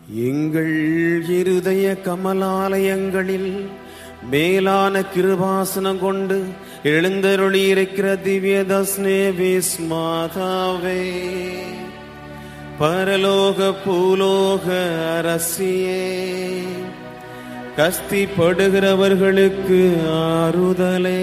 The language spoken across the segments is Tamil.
எங்கள் இருதய கமலாலயங்களில் மேலான கிருபாசனம் கொண்டு எழுந்தருளி இருக்கிற திவ்ய தஸ்னேவிஸ் மாதாவே பரலோக பூலோக அரசியே கஸ்திப்படுகிறவர்களுக்கு ஆறுதலே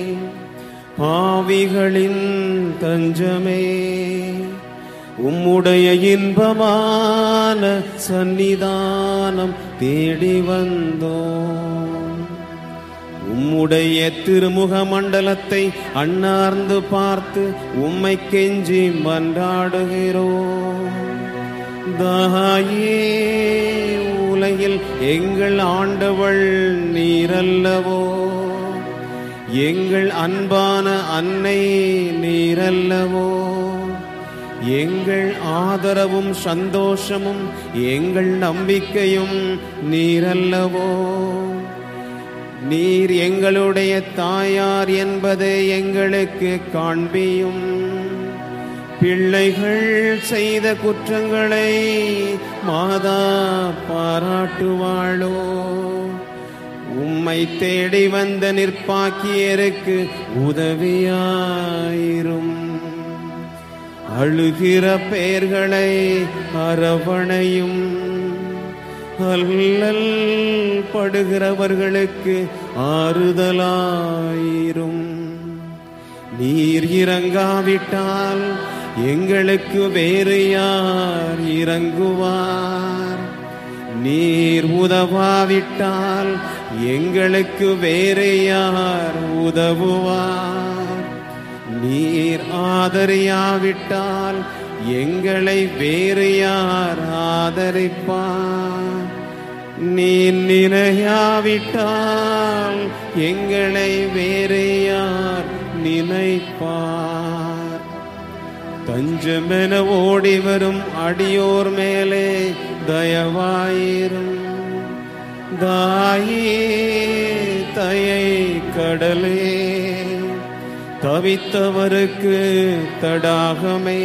பாவிகளின் தஞ்சமே உம்முடைய இன்பமான சந்நிதானம் தேடி வந்தோம் உம்முடைய திருமுக மண்டலத்தை அண்ணார்ந்து பார்த்து உம்மை கெஞ்சி மன்றாடுகிறோம் தாயே உலகில் எங்கள் ஆண்டவள் நீரல்லவோ எங்கள் அன்பான அன்னை நீரல்லவோ எங்கள் ஆதரவும் சந்தோஷமும் எங்கள் நம்பிக்கையும் நீரல்லவோ நீர் எங்களுடைய தாயார் என்பதை எங்களுக்கு காண்பியும் பிள்ளைகள் செய்த குற்றங்களை மாதா பாராட்டுவாளோ உம்மை தேடி வந்த நிற்பாக்கியருக்கு உதவியாயிரும் அழுகிற பெயர்களை அரவணையும் அல்லல் படுகிறவர்களுக்கு ஆறுதலாயிரும் நீர் இறங்காவிட்டால் எங்களுக்கு வேறு யார் இறங்குவார் நீர் உதவாவிட்டால் எங்களுக்கு வேறு யார் உதவுவார் நீர் ஆதரியாவிட்டால் எங்களை வேறு யார் ஆதரிப்பார் நீர் நினையாவிட்டால் எங்களை வேறு யார் நினைப்பார் தஞ்சமென ஓடி வரும் அடியோர் மேலே தயவாயிரும் தாயே தயை கடலே தவித்தவருக்கு தடாகமே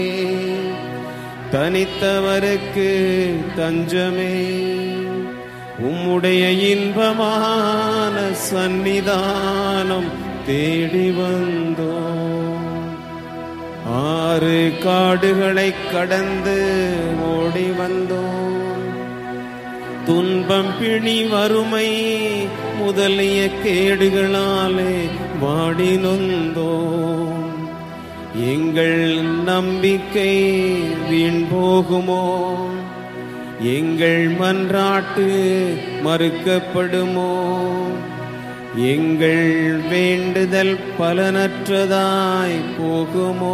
தனித்தவருக்கு தஞ்சமே உம்முடைய இன்பமான சந்நிதானம் தேடி வந்தோம் ஆறு காடுகளை கடந்து ஓடி வந்தோம் துன்பம் பிணி வறுமை முதலிய கேடுகளாலே வாடி நொந்தோம் எங்கள் நம்பிக்கை வீண் போகுமோ எங்கள் மன்றாட்டு மறுக்கப்படுமோ எங்கள் வேண்டுதல் பலனற்றதாய் போகுமோ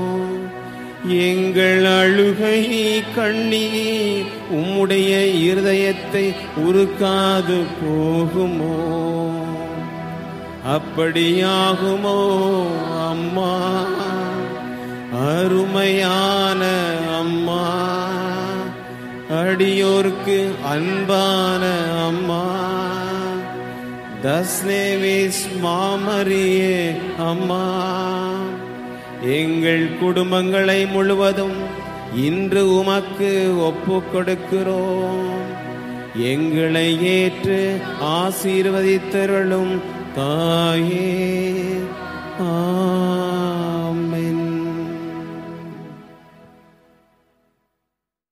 எங்கள் அழுகை கண்ணீர் உம்முடைய இருதயத்தை உருக்காது போகுமோ அப்படியாகுமோ அம்மா அருமையான அம்மா அடியோர்க்கு அன்பான அம்மா தஸ்னேவிஸ் மாமரியே அம்மா எங்கள் குடும்பங்களை முழுவதும் இன்று உமக்கு ஒப்பு கொடுக்கிறோம் எங்களை ஏற்று ஆசீர்வதித்தருளும் தாயே ஆ